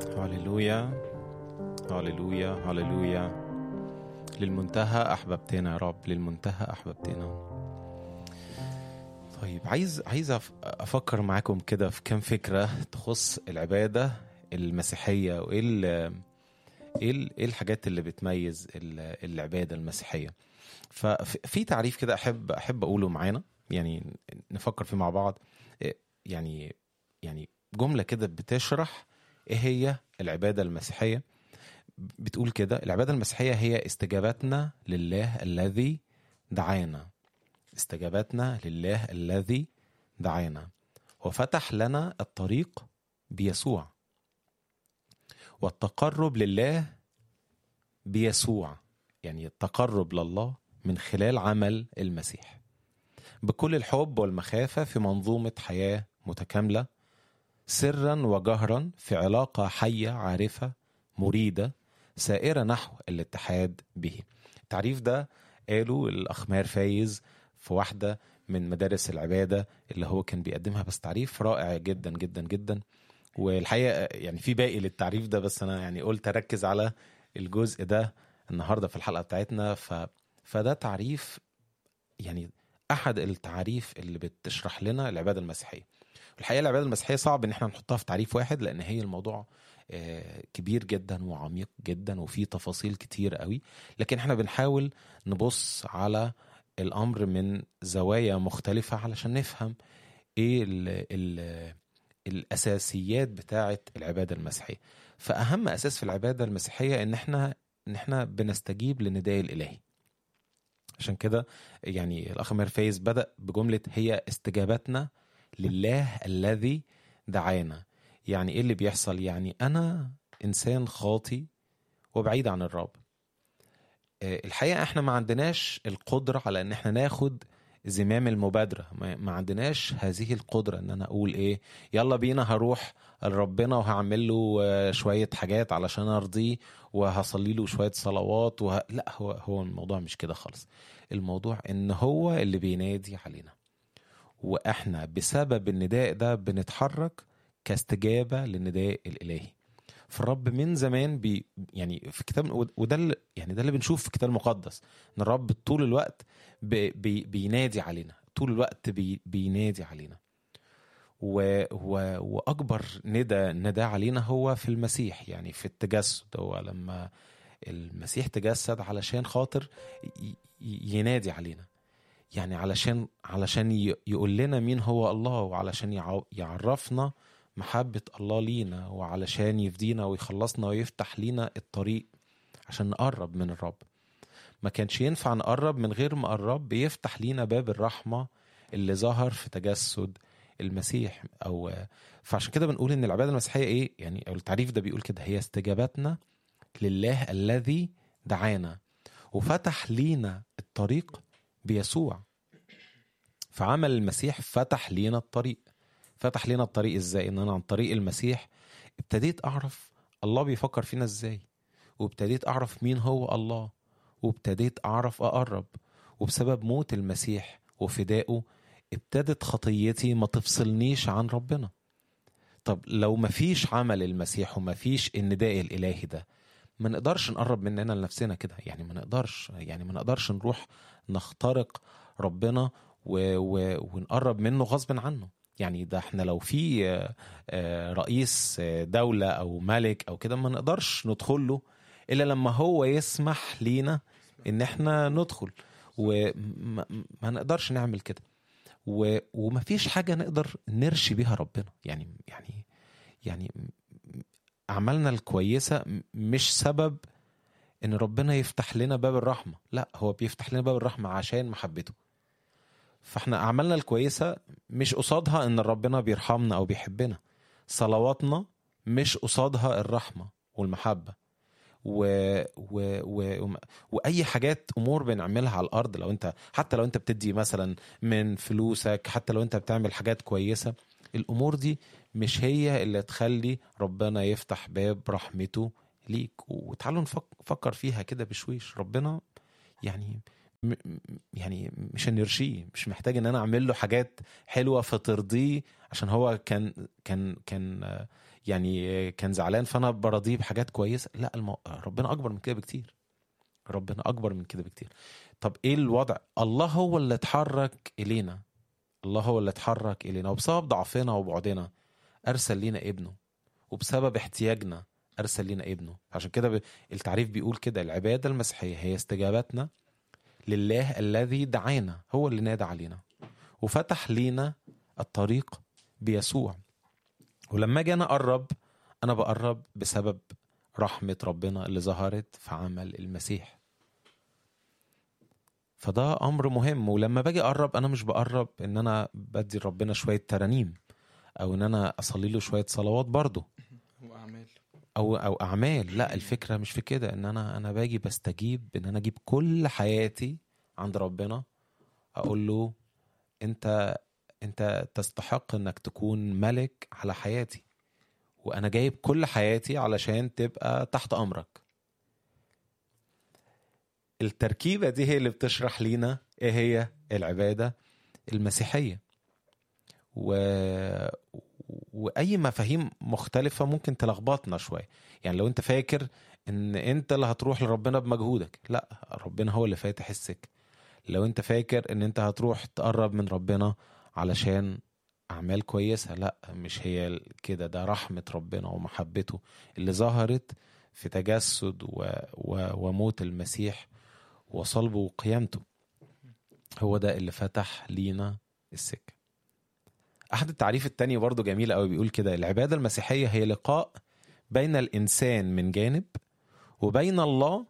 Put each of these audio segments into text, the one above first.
هللويا هللويا هللويا للمنتهى احببتنا يا رب للمنتهى احببتنا طيب عايز عايز أف- افكر معاكم كده في كام فكره تخص العباده المسيحيه وايه ال- ايه ال- ايه الحاجات اللي بتميز ال- العباده المسيحيه ففي تعريف كده احب احب اقوله معانا يعني نفكر فيه مع بعض إيه، يعني يعني جمله كده بتشرح ايه هي العباده المسيحيه بتقول كده العباده المسيحيه هي استجابتنا لله الذي دعانا استجابتنا لله الذي دعانا وفتح لنا الطريق بيسوع والتقرب لله بيسوع يعني التقرب لله من خلال عمل المسيح بكل الحب والمخافة في منظومة حياة متكاملة سرا وجهرا في علاقة حية عارفة مريدة سائرة نحو الاتحاد به التعريف ده قاله الأخ ماهر فايز في واحدة من مدارس العبادة اللي هو كان بيقدمها بس تعريف رائع جدا جدا جدا والحقيقة يعني في باقي للتعريف ده بس أنا يعني قلت أركز على الجزء ده النهاردة في الحلقة بتاعتنا ف... فده تعريف يعني أحد التعاريف اللي بتشرح لنا العبادة المسيحية الحقيقة العبادة المسيحية صعب إن احنا نحطها في تعريف واحد لأن هي الموضوع آه، كبير جدا وعميق جدا وفيه تفاصيل كتير قوي لكن احنا بنحاول نبص على الامر من زوايا مختلفه علشان نفهم ايه ال ال الاساسيات بتاعه العباده المسيحيه فاهم اساس في العباده المسيحيه ان احنا ان احنا بنستجيب للنداء الالهي عشان كده يعني الاخ ماهر فايز بدا بجمله هي استجابتنا لله الذي دعانا يعني ايه اللي بيحصل يعني انا انسان خاطي وبعيد عن الرب آه، الحقيقه احنا ما عندناش القدره على ان احنا ناخد زمام المبادره ما ما عندناش هذه القدره ان انا اقول ايه يلا بينا هروح لربنا وهعمل له آه، شويه حاجات علشان ارضيه وهصلي له شويه صلوات وه... لا هو هو الموضوع مش كده خالص الموضوع ان هو اللي بينادي علينا واحنا بسبب النداء ده بنتحرك كاستجابه للنداء الالهي فالرب من زمان بي يعني في كتاب وده اللي يعني ده اللي بنشوف في الكتاب المقدس ان الرب طول الوقت بي بي بينادي علينا طول الوقت بي بينادي علينا و و واكبر ندى ندى علينا هو في المسيح يعني في التجسد هو لما المسيح تجسد علشان خاطر ي- ي- ينادي علينا يعني علشان علشان ي- يقول لنا مين هو الله وعلشان يع- يعرفنا محبة الله لينا وعلشان يفدينا ويخلصنا ويفتح لينا الطريق عشان نقرب من الرب ما كانش ينفع نقرب من غير ما الرب يفتح لينا باب الرحمة اللي ظهر في تجسد المسيح او فعشان كده بنقول ان العباده المسيحيه ايه يعني او التعريف ده بيقول كده هي استجابتنا لله الذي دعانا وفتح لينا الطريق بيسوع فعمل المسيح فتح لينا الطريق فتح لنا الطريق ازاي ان انا عن طريق المسيح ابتديت اعرف الله بيفكر فينا ازاي وابتديت اعرف مين هو الله وابتديت اعرف اقرب وبسبب موت المسيح وفدائه ابتدت خطيتي ما تفصلنيش عن ربنا طب لو مفيش عمل المسيح ومفيش النداء الالهي ده ما نقدرش نقرب مننا لنفسنا كده يعني ما نقدرش يعني ما نقدرش نروح نخترق ربنا و... و... ونقرب منه غصب عنه يعني ده احنا لو في آه، آه، رئيس آه، دولة او ملك او كده ما نقدرش ندخل له الا لما هو يسمح لينا ان احنا ندخل وما ما نقدرش نعمل كده و... ومفيش حاجة نقدر نرشي بيها ربنا يعني يعني يعني أعمالنا الكويسة م- مش سبب إن ربنا يفتح لنا باب الرحمة لا هو بيفتح لنا باب الرحمة عشان محبته فاحنا أعمالنا الكويسة مش قصادها إن ربنا بيرحمنا أو بيحبنا صلواتنا مش قصادها الرحمة والمحبة و... و... و... وم- واي حاجات امور بنعملها على الارض لو انت حتى لو انت بتدي مثلا من فلوسك حتى لو انت بتعمل حاجات كويسه الامور دي مش هي اللي تخلي ربنا يفتح باب رحمته ليك وتعالوا نفك- نفكر فيها كده بشويش ربنا يعني م- م- يعني مش هنرشيه مش محتاج ان انا اعمل له حاجات حلوه فترضيه عشان هو كان كان كان آه، يعني آه، كان زعلان فانا برضيه بحاجات كويسه لا المو... ربنا اكبر من كده بكتير ربنا اكبر من كده بكتير طب ايه الوضع الله هو اللي اتحرك الينا الله هو اللي اتحرك الينا وبسبب ضعفنا وبعدنا ارسل لينا ابنه وبسبب احتياجنا ارسل لينا ابنه عشان كده ب- التعريف بيقول كده العباده المسيحيه هي استجابتنا لله الذي دعانا هو اللي نادى علينا وفتح لينا الطريق بيسوع ولما اجي انا اقرب انا بقرب بسبب رحمه ربنا اللي ظهرت في عمل المسيح فده امر مهم ولما باجي اقرب انا مش بقرب ان انا بدي ربنا شويه ترانيم او ان انا اصلي له شويه صلوات برضه واعمال او او اعمال لا الفكره مش في كده ان انا انا باجي بستجيب ان انا اجيب كل حياتي عند ربنا اقول له انت انت تستحق انك تكون ملك على حياتي وانا جايب كل حياتي علشان تبقى تحت امرك التركيبه دي هي اللي بتشرح لينا ايه هي العباده المسيحيه و... واي مفاهيم مختلفه ممكن تلخبطنا شويه يعني لو انت فاكر ان انت اللي هتروح لربنا بمجهودك لا ربنا هو اللي فاتح السكه لو انت فاكر ان انت هتروح تقرب من ربنا علشان اعمال كويسه لا مش هي كده ده رحمه ربنا ومحبته اللي ظهرت في تجسد و... و... وموت المسيح وصلبه وقيامته هو ده اللي فتح لينا السكه احد التعريف التاني برضو جميل قوي بيقول كده العباده المسيحيه هي لقاء بين الانسان من جانب وبين الله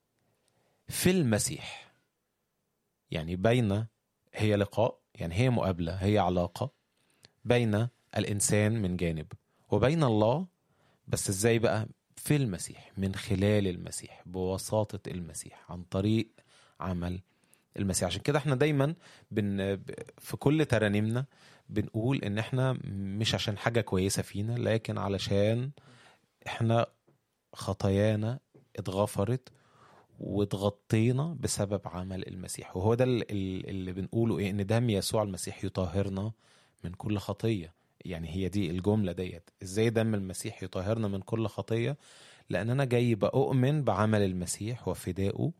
في المسيح يعني بين هي لقاء يعني هي مقابله هي علاقه بين الانسان من جانب وبين الله بس ازاي بقى في المسيح من خلال المسيح بوساطه المسيح عن طريق عمل المسيح عشان كده احنا دايما بن في كل ترانيمنا بنقول ان احنا مش عشان حاجه كويسه فينا لكن علشان احنا خطايانا اتغفرت واتغطينا بسبب عمل المسيح وهو ده ال- ال- اللي بنقوله ايه ان دم يسوع المسيح يطهرنا من كل خطيه يعني هي دي الجمله ديت ازاي دم المسيح يطهرنا من كل خطيه لان انا جاي بأؤمن بعمل المسيح وفدائه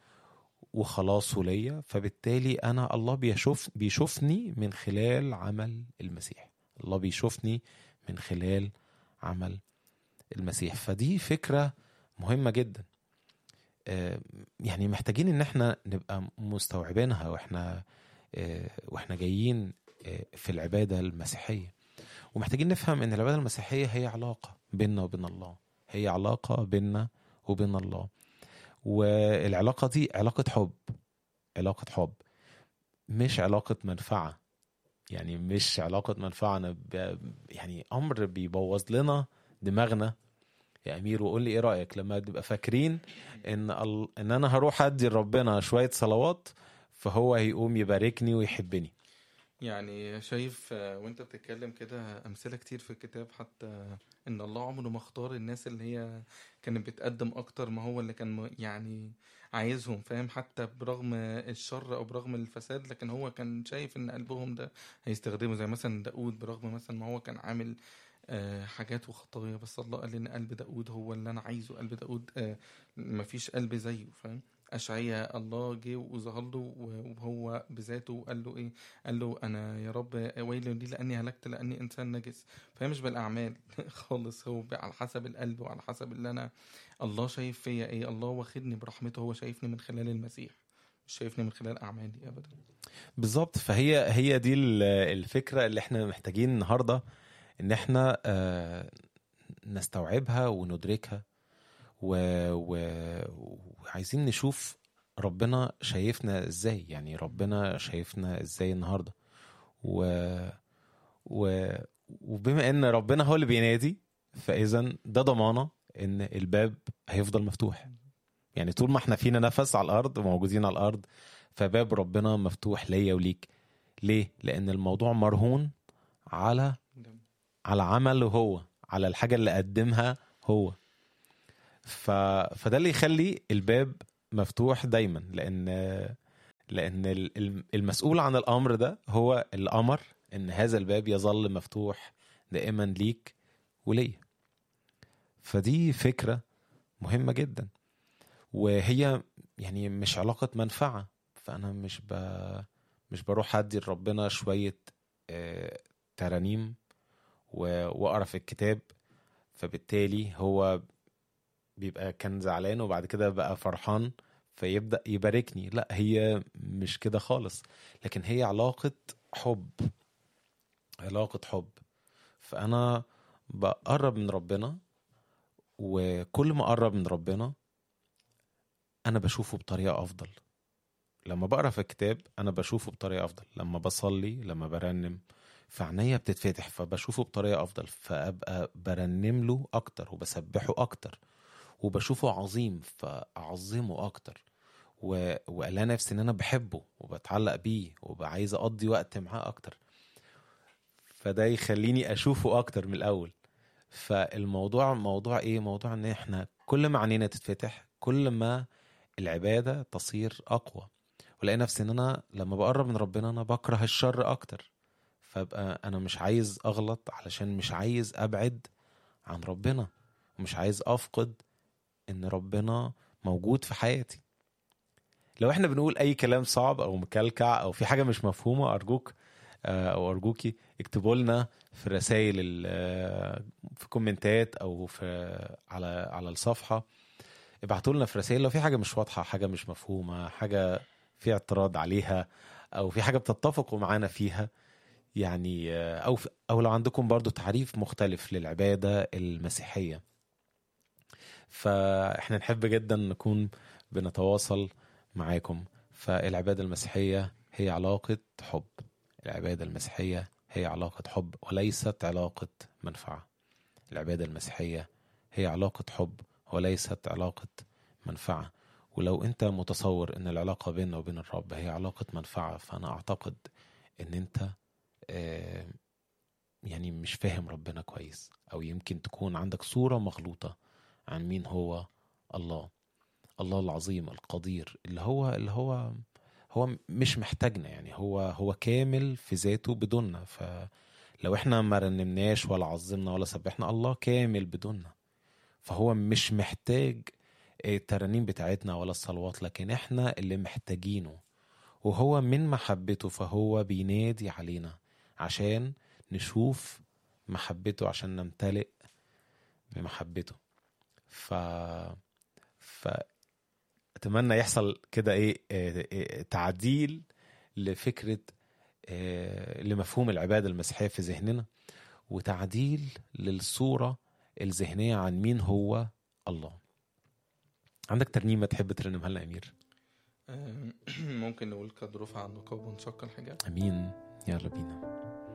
وخلاصه ليا فبالتالي انا الله بيشوف بيشوفني من خلال عمل المسيح الله بيشوفني من خلال عمل المسيح فدي فكرة مهمة جدا آه، يعني محتاجين ان احنا نبقى مستوعبينها واحنا آه، واحنا جايين آه، في العبادة المسيحية ومحتاجين نفهم ان العبادة المسيحية هي علاقة بيننا وبين الله هي علاقة بيننا وبين الله والعلاقة دي علاقة حب علاقة حب مش علاقة منفعة يعني مش علاقة منفعة أنا ب... يعني أمر بيبوظ لنا دماغنا يا أمير وقول لي إيه رأيك لما تبقى فاكرين إن ال... إن أنا هروح أدي لربنا شوية صلوات فهو هيقوم يباركني ويحبني يعني شايف آه، وانت بتتكلم كده امثله كتير في الكتاب حتى ان الله عمره ما اختار الناس اللي هي كانت بتقدم اكتر ما هو اللي كان م- يعني عايزهم فاهم حتى برغم الشر او برغم الفساد لكن هو كان شايف ان قلبهم ده هيستخدمه زي مثلا داود برغم مثلا ما هو كان عامل آه، حاجات وخطايا بس الله قال ان قلب داود هو اللي انا عايزه قلب داود آه، مفيش قلب زيه فاهم اشعيا الله جه وظهر له وهو بذاته قال له ايه قال له انا يا رب ويل لي لاني هلكت لاني انسان نجس فهي مش بالاعمال خالص هو على حسب القلب وعلى حسب اللي انا الله شايف فيا ايه الله واخدني برحمته هو شايفني من خلال المسيح مش شايفني من خلال اعمالي ابدا بالظبط فهي هي دي ال- الفكرة اللي احنا محتاجين النهاردة ان احنا آه، نستوعبها وندركها و... و... وعايزين نشوف ربنا شايفنا ازاي يعني ربنا شايفنا ازاي النهارده و... و... وبما ان ربنا هو اللي بينادي فاذا ده ضمانه ان الباب هيفضل مفتوح يعني طول ما احنا فينا نفس على الارض وموجودين على الارض فباب ربنا مفتوح ليا وليك ليه لان الموضوع مرهون على على عمله هو على الحاجه اللي قدمها هو ف... فده اللي يخلي الباب مفتوح دايما لان لان ال- الم- المسؤول عن الامر ده هو اللي امر ان هذا الباب يظل مفتوح دائما ليك وليا فدي فكره مهمه جدا وهي يعني مش علاقه منفعه فانا مش ب... مش بروح ادي لربنا شويه آه، ترانيم و- واقرا في الكتاب فبالتالي هو بيبقى كان زعلان وبعد كده بقى فرحان فيبدأ يباركني لا هي مش كده خالص لكن هي علاقة حب علاقة حب فأنا بقرب من ربنا وكل ما أقرب من ربنا أنا بشوفه بطريقة أفضل لما بقرا في الكتاب أنا بشوفه بطريقة أفضل لما بصلي لما برنم فعينيا بتتفتح فبشوفه بطريقة أفضل فأبقى برنم له أكتر وبسبحه أكتر وبشوفه عظيم فأعظمه أكتر و... وألاقي نفسي إن أنا بحبه وبتعلق بيه وبعايز أقضي وقت معاه أكتر فده يخليني أشوفه أكتر من الأول فالموضوع موضوع إيه؟ موضوع إن إحنا كل ما عينينا تتفتح كل ما العبادة تصير أقوى ولاقي نفسي إن أنا لما بقرب من ربنا أنا بكره الشر أكتر فابقى أنا مش عايز أغلط علشان مش عايز أبعد عن ربنا ومش عايز أفقد ان ربنا موجود في حياتي لو احنا بنقول اي كلام صعب او مكلكع او في حاجه مش مفهومه ارجوك آه، او ارجوكي اكتبوا لنا في رسائل في كومنتات او في على على الصفحه ابعتوا لنا في رسائل لو في حاجه مش واضحه حاجه مش مفهومه حاجه في اعتراض عليها او في حاجه بتتفقوا معانا فيها يعني آه، او او لو عندكم برضو تعريف مختلف للعباده المسيحيه فاحنا نحب جدا نكون بنتواصل معاكم فالعبادة المسيحية هي علاقة حب العبادة المسيحية هي علاقة حب وليست علاقة منفعة العبادة المسيحية هي علاقة حب وليست علاقة منفعة ولو انت متصور ان العلاقة بيننا وبين الرب هي علاقة منفعة فانا اعتقد ان انت آه، يعني مش فاهم ربنا كويس او يمكن تكون عندك صورة مغلوطة عن مين هو الله الله العظيم القدير اللي هو اللي هو هو مش محتاجنا يعني هو هو كامل في ذاته بدوننا فلو احنا ما رنمناش ولا عظمنا ولا سبحنا الله كامل بدوننا فهو مش محتاج الترانيم بتاعتنا ولا الصلوات لكن احنا اللي محتاجينه وهو من محبته فهو بينادي علينا عشان نشوف محبته عشان نمتلئ بمحبته ف ف اتمنى يحصل كده ايه آه، آه، تعديل لفكره آه، لمفهوم العباده المسيحيه في ذهننا وتعديل للصوره الذهنيه عن مين هو الله عندك ترنيمه تحب ترنمها لنا يا امير آه، ممكن نقول قد رفع النقاب وانشق الحجاب امين يلا بينا